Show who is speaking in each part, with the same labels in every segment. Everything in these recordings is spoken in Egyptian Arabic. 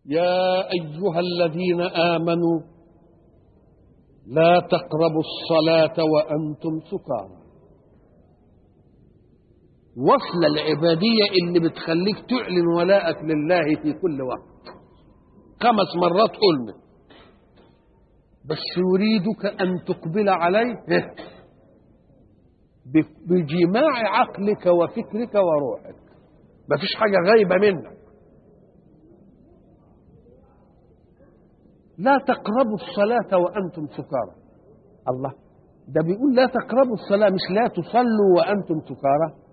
Speaker 1: يا أيها الذين آمنوا لا تقربوا الصلاة وأنتم سكارى وصل العبادية اللي بتخليك تعلن ولاءك لله في كل وقت خمس مرات قلنا بس يريدك أن تقبل عليه بجماع عقلك وفكرك وروحك مفيش حاجة غايبة منك لا تقربوا الصلاة وأنتم سكارى الله ده بيقول لا تقربوا الصلاة مش لا تصلوا وأنتم سكارى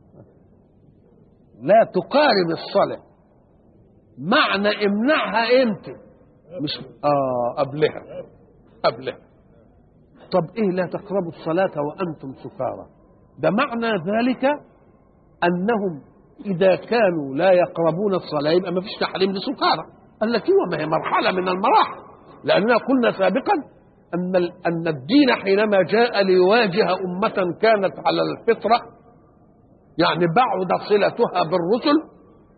Speaker 1: لا تقارب الصلاة معنى امنعها امتى مش اه قبلها قبلها طب ايه لا تقربوا الصلاة وانتم سكارى ده معنى ذلك انهم اذا كانوا لا يقربون الصلاة يبقى ما فيش تحريم لسكارى قال لك ايوه ما هي مرحلة من المراحل لاننا قلنا سابقا ان ان الدين حينما جاء ليواجه امة كانت على الفطرة يعني بعد صلتها بالرسل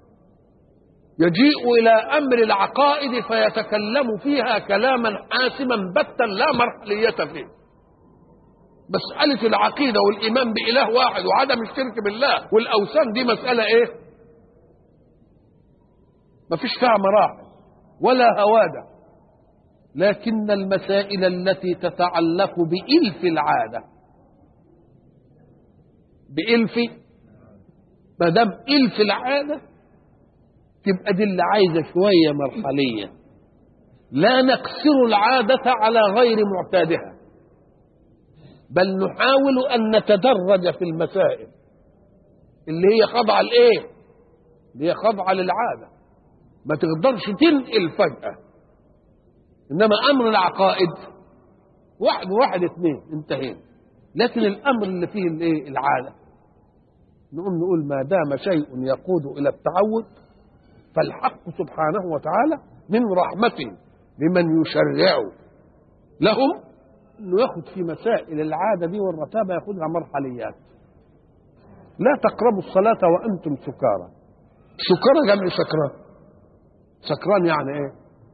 Speaker 1: يجيء الى امر العقائد فيتكلم فيها كلاما حاسما بتا لا مرحليه فيه مسألة العقيدة والإيمان بإله واحد وعدم الشرك بالله والأوثان دي مسألة إيه؟ ما فيش فيها مراحل ولا هوادة لكن المسائل التي تتعلق بإلف العادة بإلف ما دام إلف العادة تبقى دي اللي عايزه شويه مرحليه لا نكسر العاده على غير معتادها بل نحاول ان نتدرج في المسائل اللي هي خاضعه لايه اللي هي خاضعه للعاده ما تقدرش تنقل فجاه انما امر العقائد واحد واحد اثنين انتهينا لكن الامر اللي فيه الايه العاده نقوم نقول ما دام شيء يقود الى التعود فالحق سبحانه وتعالى من رحمته لمن يشرع لهم انه ياخد في مسائل العاده دي والرتابه ياخدها مرحليات لا تقربوا الصلاه وانتم سكارى سكارى جمع سكران سكران يعني ايه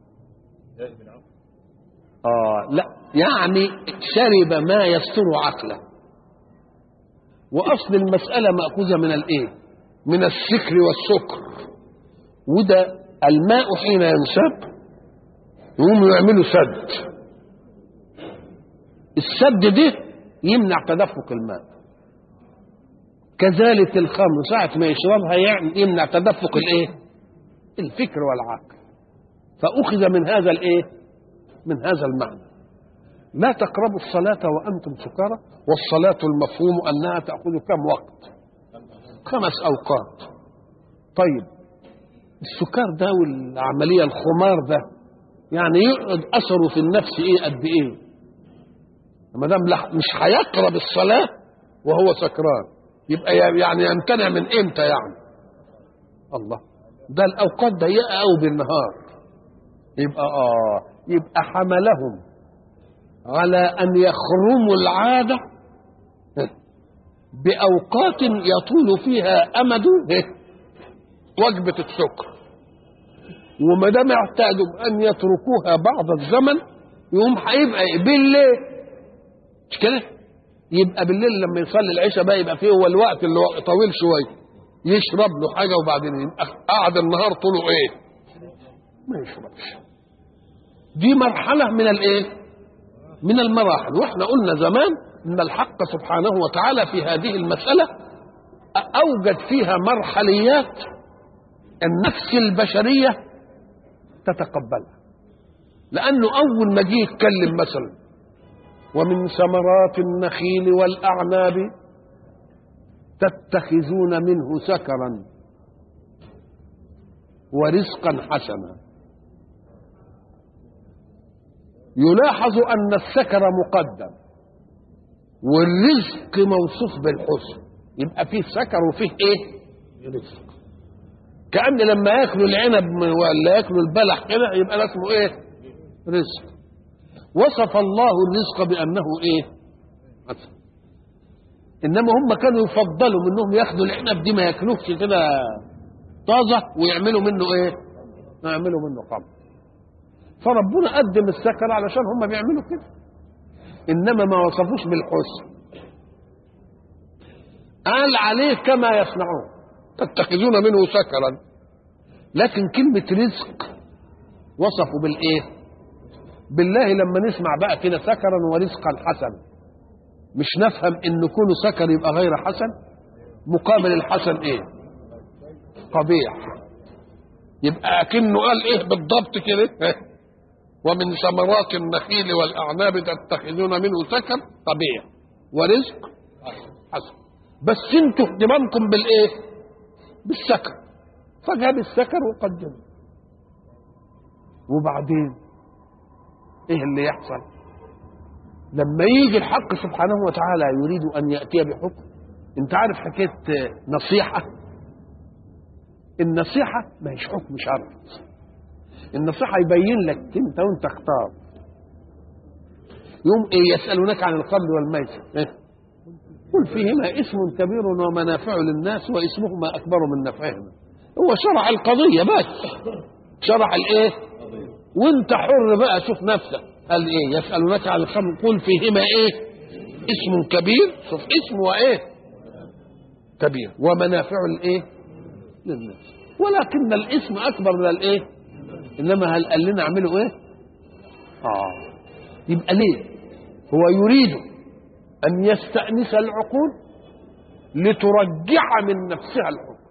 Speaker 1: اه لا يعني شرب ما يستر عقله واصل المساله ماخوذه من الايه من السكر والسكر وده الماء حين ينسب يقوموا يعملوا سد السد ده يمنع تدفق الماء كذلك الخمر ساعة ما يشربها يمنع تدفق الايه الفكر والعقل فأخذ من هذا الايه من هذا المعنى لا تقربوا الصلاة وأنتم سكارى والصلاة المفهوم أنها تأخذ كم وقت خمس أوقات طيب السكر ده والعملية الخمار ده يعني يقعد أثره في النفس إيه قد إيه ما دام مش هيقرب الصلاة وهو سكران يبقى يعني يمتنع من إمتى يعني الله ده الأوقات ضيقة أو بالنهار يبقى آه يبقى حملهم على أن يخرموا العادة بأوقات يطول فيها أمد وجبة السكر وما دام اعتادوا ان يتركوها بعض الزمن يقوم هيبقى بالليل مش كده؟ يبقى بالليل لما يصلي العشاء بقى يبقى فيه هو الوقت اللي هو طويل شويه يشرب له حاجه وبعدين يبقى قعد النهار طوله ايه؟ ما يشربش دي مرحله من الايه؟ من المراحل واحنا قلنا زمان ان الحق سبحانه وتعالى في هذه المساله اوجد فيها مرحليات النفس البشرية تتقبلها لأنه أول ما جه يتكلم مثلا ومن ثمرات النخيل والأعناب تتخذون منه سكرا ورزقا حسنا يلاحظ أن السكر مقدم والرزق موصوف بالحسن يبقى فيه سكر وفيه ايه رزق كأن لما ياكلوا العنب ولا ياكلوا البلح كده يبقى ده اسمه ايه؟ رزق. وصف الله الرزق بأنه ايه؟ حسن. إنما هم كانوا يفضلوا منهم ياخدوا العنب دي ما ياكلوش كده طازة ويعملوا منه ايه؟ يعملوا منه خمر فربنا قدم السكر علشان هم بيعملوا كده انما ما وصفوش بالحسن قال عليه كما يصنعون تتخذون منه سكرا لكن كلمة رزق وصفوا بالايه بالله لما نسمع بقى كده سكرا ورزقا حسنا مش نفهم ان كونه سكر يبقى غير حسن مقابل الحسن ايه قبيح يبقى اكنه قال ايه بالضبط كده ومن ثمرات النخيل والاعناب تتخذون منه سكر قبيح ورزق حسن بس انتوا اهتمامكم بالايه بالسكر فجاب السكر وقدمه وبعدين ايه اللي يحصل لما يجي الحق سبحانه وتعالى يريد ان ياتي بحكم انت عارف حكايه نصيحه النصيحه ما هيش حكم شرعي النصيحه يبين لك انت وانت اختار يوم ايه يسالونك عن الخمر والميسر إيه؟ قل فيهما اسم كبير ومنافع للناس واسمهما اكبر من نفعهما هو شرع القضيه بس شرع الايه وانت حر بقى شوف نفسك قال ايه يسالونك عن الخمر قل فيهما ايه اسم كبير شوف اسم وايه كبير ومنافع الايه للناس ولكن الاسم اكبر من الايه انما هل قال لنا اعملوا ايه اه يبقى ليه هو يريد ان يستانس العقول لترجع من نفسها الحكم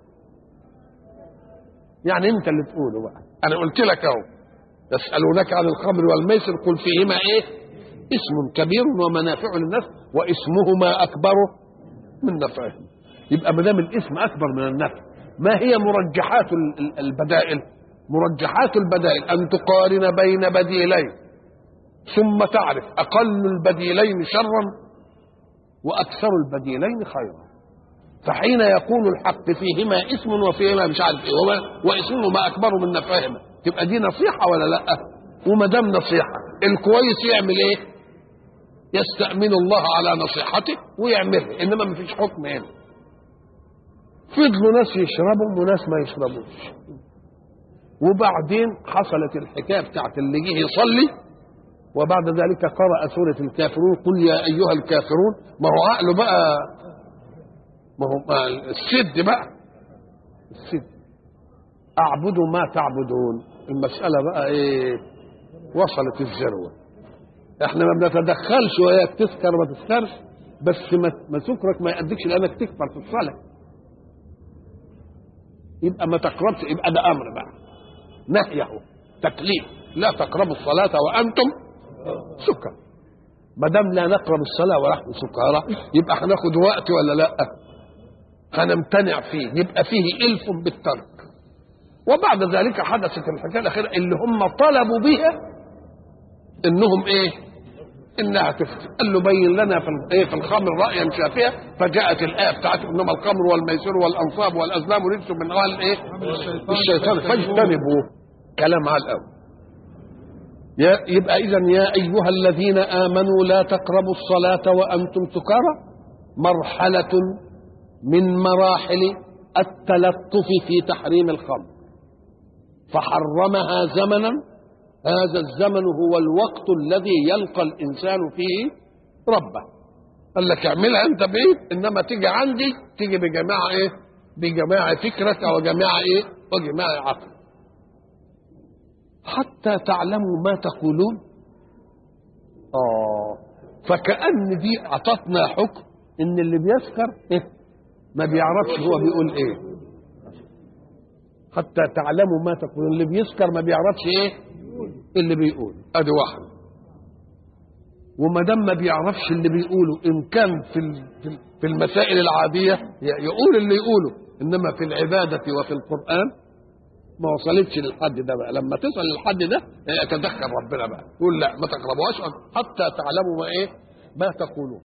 Speaker 1: يعني انت اللي تقوله بقى انا قلت لك اهو يسألونك عن الخمر والميسر قل فيهما ايه اسم كبير ومنافع للناس واسمهما اكبر من نفعهم يبقى ما دام الاسم اكبر من النفع ما هي مرجحات البدائل مرجحات البدائل ان تقارن بين بديلين ثم تعرف اقل البديلين شرا واكثر البديلين خيرا فحين يقول الحق فيهما اسم وفيهما مش عارف ايه واسمهما اكبر من نفعهما تبقى دي نصيحه ولا لا وما دام نصيحه الكويس يعمل ايه يستأمن الله على نصيحته ويعملها انما ما فيش حكم هنا فضلوا ناس يشربوا وناس ما يشربوش وبعدين حصلت الحكايه بتاعت اللي جه يصلي وبعد ذلك قرأ سورة الكافرون قل يا أيها الكافرون ما هو عقله بقى ما هو السد بقى السد أعبد ما تعبدون المسألة بقى إيه وصلت الذروة احنا ما بنتدخلش وياك تسكر ما تسكرش بس ما, ما سكرك ما يأديكش لأنك تكبر في الصلاة يبقى ما تقربش يبقى ده أمر بقى نهيه تكليف لا تقربوا الصلاة وأنتم سكر ما دام لا نقرب الصلاة ونحن سكارى يبقى هناخد وقت ولا لا هنمتنع فيه يبقى فيه إلف بالترك وبعد ذلك حدثت الحكايه الاخيره اللي هم طلبوا بها انهم ايه؟ انها تفتي قال له بين لنا في ايه في الخمر رايا شافيا فجاءت الايه بتاعت انما الخمر والميسر والانصاب والازلام رجس من غال ايه؟ الشيطان فاجتنبوه كلام على الاول يا يبقى اذا يا ايها الذين امنوا لا تقربوا الصلاه وانتم سكارى مرحله من مراحل التلطف في تحريم الخمر فحرمها زمنا هذا الزمن هو الوقت الذي يلقى الانسان فيه ربه قال لك اعملها انت بايه انما تيجي عندي تيجي بجماعه ايه بجماعه فكرك وجماعه ايه وجماعه عقل حتى تعلموا ما تقولون اه فكأن دي اعطتنا حكم ان اللي بيسكر إيه؟ ما بيعرفش هو بيقول ايه حتى تعلموا ما تقولون اللي بيسكر ما بيعرفش ايه اللي بيقول ادي واحد وما دام ما بيعرفش اللي بيقوله ان كان في في المسائل العاديه يقول اللي يقوله انما في العباده وفي القران ما وصلتش للحد ده بقى لما تصل للحد ده يتدخل ربنا بقى يقول لا ما تقربوهاش حتى تعلموا ما ايه ما تقولون